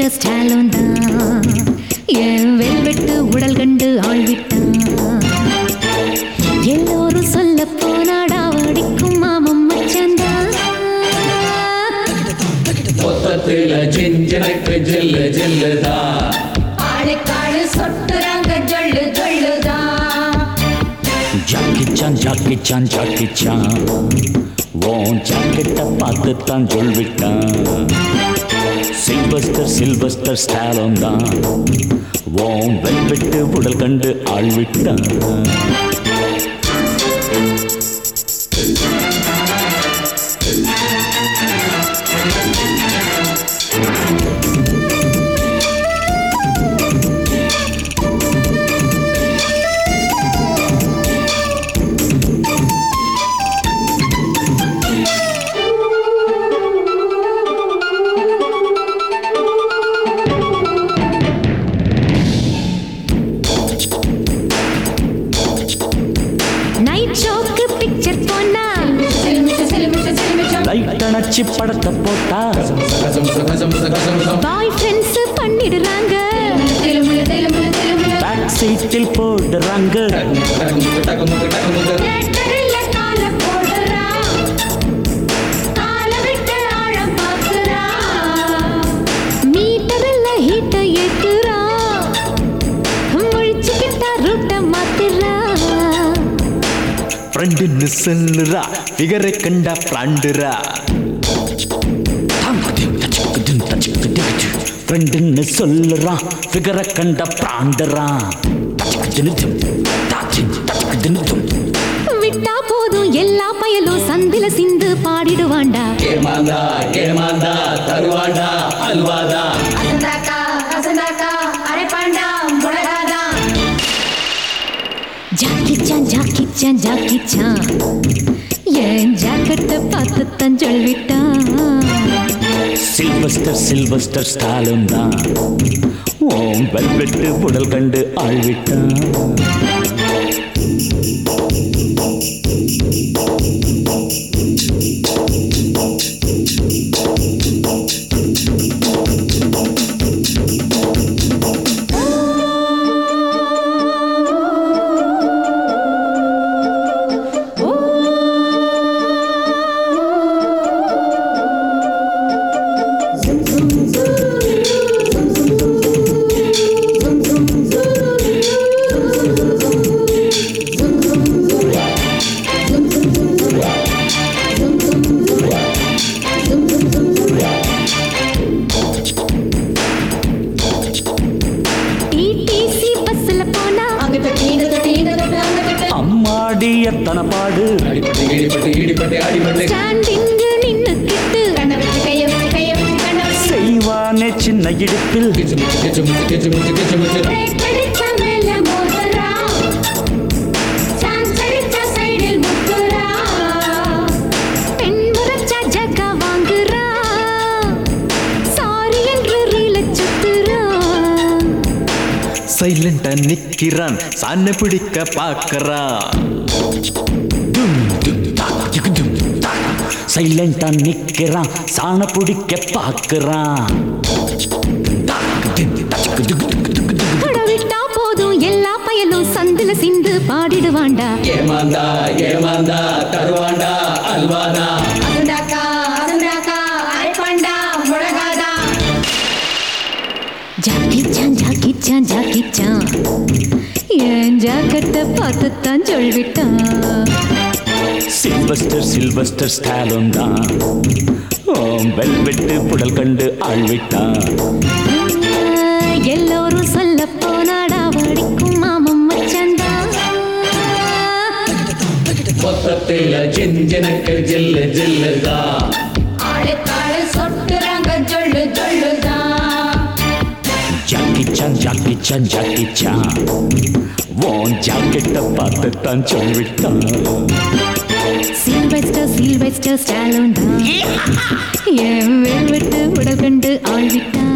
Sylvester ஸ்டாலும் தான் என் velvet உடல் கண்டு ஆழ்விட்டான் எல்லோரும் சொல்ல போனாடா வடிக்கும் மாமம் மச்சந்தான் மொத்தத்துல ஜிஞ்சனுக்கு ஜில்லு ஜில்லுதா ஆளுக்காளு சொட்டுறாங்க ஜொல்லு ஜொல்லுதான் Jackie Chan Jackie Chan Jackie Chan உன் ஜாக்கெட்டை பார்த்து தான் சொல்விட்டான் சில்வஸ்டர் சில்வஸ்டர் ஸ்டாலும் தான் உன் வெல்வெட்டு உடல் கண்டு ஆழ்விட்டான் நைட் ஷோக்கு பிக்சர் போனா செலுமிஷ செலுமிஷ செலுமிஷம் லைட் அணைச்சி படத்தை போட்டா கசம் கசம் கசம் கசம் பாய் ஃப்ரெண்ட்ஸ் பண்ணிடுறாங்க தெலுமுல தெலுமுல தெலுமுல பேக் சீட்டில் போடுறாங்க டக்குமுக்கு டக்குமுக்கு டக்குமுக்கு கேட்டரில்ல கால போடுறா கால விட்டு ஆழம் பார்க்கிறா மீட்டரில் ஹீட்டை ஏத்துறா முழிச்சுக்கிட்டா ரூட்டை மாத்துறா ஃப்ரெண்டுன்னு சொல்லுறா ஃபிகரை கண்டா பிராண்டுரா ஃப்ரெண்டுன்னு சொல்லுறான் ஃபிகரை கண்ட பிராண்டறான் விட்டா போதும் எல்லா பயலும் சந்தில சிந்து பாடிடுவாண்டா ஏமாந்தா ஏமாந்தா தருவாண்டா அல்வாதா அசந்தாக்கா அசந்தாக்கா அரைப்பாண்டா முழகாதான் Jackie Chan Jackie Chan Jackie Chan என் ஜாக்கெட்டை பார்த்து தான் சொல்விட்டான் சில்வஸ்டர் சில்வஸ்டர் ஸ்டாலும் தான் ஓம் வெல்வெட்டு உடல் கண்டு ஆழ்விட்டான் டிடிசி பஸ்ல போனா அங்க தொட்டு இங்க தொட்டு இங்க தொட்டு அங்க தொட்டு அம்மாடி எத்தனை பாடு அடிப்பட்டு இடிப்பட்டு இடிப்பட்டு அடிப்பட்டு ஸ்டாண்டிங்கு நின்னுக்கிட்டு கண்ணை வச்சு கைய வச்சு கைய வச்சு கண்ணை வச்சு செய்வானே சின்ன இடுப்பில் கிச்சு முச்சு கிச்சு முச்சு கிச்சு முச்சு கிச்சு முச்சு பிரேக் அடிச்சா மேல மோதுறா சான்ஸ் அடிச்சா சைடில் முத்துறா பெண் முறைச்சா ஜக்கா வாங்குறா சாரி என்று ரீல சுத்துறா சைலண்டா நிக்கிறான் சாண பிடிக்க பாக்குறா சைலண்டா நிக்கிறான் சாண பிடிக்க பாக்குறான் பட விட்டா போதும் எல்லா பயலும் சந்தில சிந்து பாடிடுவாண்டா ஏமாந்தா ஏமாந்தா தருவாண்டா அல்வாதா அசந்தாக்கா அசந்தாக்கா அரைப்பாண்டா முழகாதான் Jackie Chan Jackie Chan Jackie Chan என் ஜாக்கெட்டை பார்த்து தான் சொல்விட்டான் சில்வஸ்டர் சில்வஸ்டர் ஸ்டாலும் தான் ஓம் வெல்வெட்டு புடல் கண்டு ஆழ்விட்டான் எல்லோரும் சொல்ல போனாடா வடிக்கும் மாமம் மச்சந்தான் மொத்தத்துல ஜிஞ்சனுக்கு ஜில்லு ஜில்லுதா ஆளுக்காளு சொட்டுறாங்க ஜொல்லு ஜொல்லுதான் Jackie Chan Jackie Chan Jackie Chan உன் ஜாக்கெட்டை பார்த்து தான் சொல்விட்டான் சில்வெஸ்டர் சில்வெஸ்டர் ஸ்டாலும் தான் என் வெல்வெட்டு உடல் கண்டு ஆழ்விட்டான்